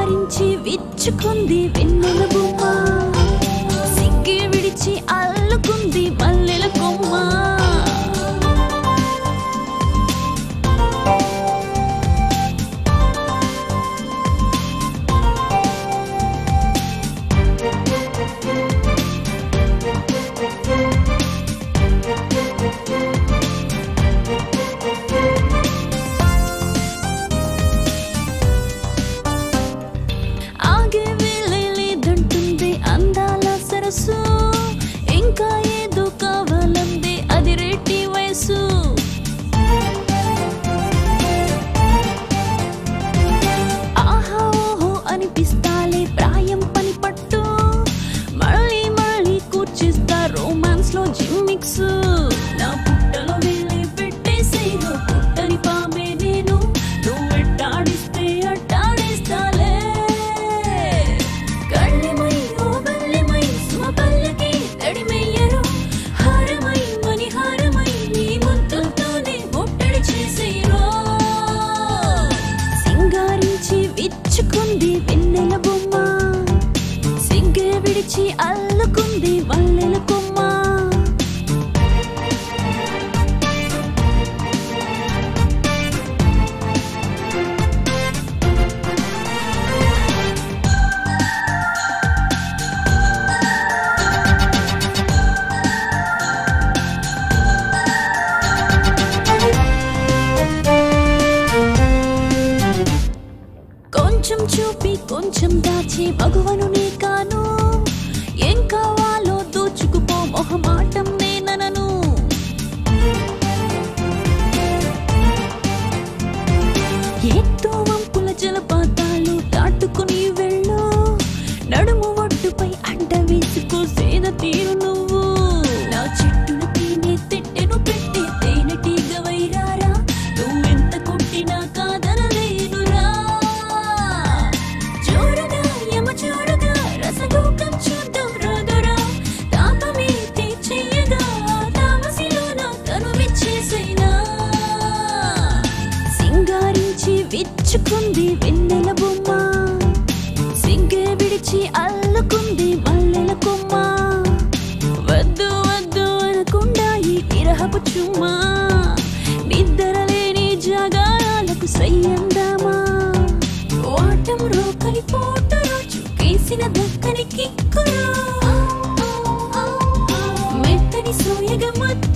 సింగారించి విచ్చుకుంది వెన్నెల బొమ్మ సిగ్గి విడిచి అల్లుకుంది మల్లెల కొమ్మ ఆగే వేళే లేదంటుంది అందాల సరస్సు ఇంకా ఏదో కావాలందే అది రెడ్డి వయసు ఆహా ఓహో అనిపిస్తాలే ప్రాయం పని పట్టు మళ్ళీ మళ్ళీ కూర్చిస్తా రొమాన్స్ లో జిమ్మిక్స్ నా పుట్టలో వెళ్ళి పెట్టేసేను పుట్టని పామే నేను నువ్వెట్టాడిస్తే అట్టాడిస్తాలే కళ్ళెమై ఓ బల్లెమై సుమ పల్లకి తడిమెయ్యరు హారమై మని హారమై నీ ముద్దులతోనే ముట్టడి చేసేరో సింగారించి విచ్చుకుంది వెన్నెల బొమ్మ సిగ్గే విడిచి అల్లుకుంది మల్లెల కొమ్మ కొంచెం చూపి కొంచెం దాచి మగువను నీ కాను ఏం కావాలో దోచుకుపో మొహమాటం నేననను ఎత్తు వంపుల జలపాతాలు దాటుకుని వెళ్ళు నడుము ఒడ్డుపై అడ్డ వేసుకో సేద తీరు నువ్వు నా చెట్టున తేనె తెట్టెను పెట్టి తేనెటీగ వైరారా నువ్వెంత కొట్టినా కాదనలేనురా చూడగా యమ చూడగా రసగోకం చూద్దాం రాదురా తాపమే తీర్చేయగా తామసిలోన తను విచ్చేసైనా సింగారించి విచ్చుకుంది వెన్నెల బొమ్మ సిగ్గే విడిచి అల్లుకుంది మల్లెల కొమ్మ వద్దు వద్దు అనకుండా ఈ విరహపు చుమ్మా నిద్రలేని జాగారాలకు సయ్యందామా ఓటం రోకలి పోటలో చుకేసిన దక్కని కిక్కురా మెత్తని సోయగ మత్తు